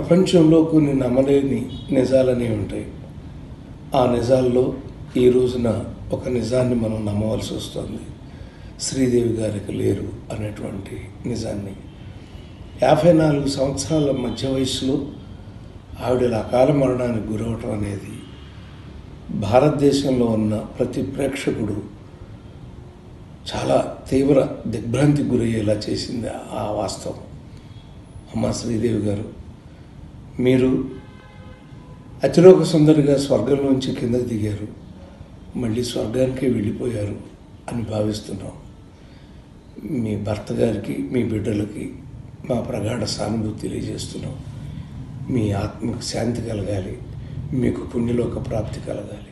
ప్రపంచంలో కొన్ని నమ్మలేని నిజాలనే ఉంటాయి ఆ నిజాల్లో ఈ రోజున ఒక నిజాన్ని మనం నమ్మవలసి వస్తుంది శ్రీదేవి గారికి లేరు అనేటువంటి నిజాన్ని యాభై నాలుగు సంవత్సరాల మధ్య వయసులో ఆవిడ అకాల మరణానికి గురవటం అనేది భారతదేశంలో ఉన్న ప్రతి ప్రేక్షకుడు చాలా తీవ్ర దిగ్భ్రాంతికి గురయ్యేలా చేసింది ఆ వాస్తవం అమ్మ శ్రీదేవి గారు మీరు అతిలోక సుందరిగా స్వర్గంలోంచి కిందకి దిగారు మళ్ళీ స్వర్గానికి వెళ్ళిపోయారు అని భావిస్తున్నాం మీ భర్త గారికి మీ బిడ్డలకి మా ప్రగాఢ సానుభూతి తెలియజేస్తున్నాం మీ ఆత్మకు శాంతి కలగాలి మీకు పుణ్యలోక ప్రాప్తి కలగాలి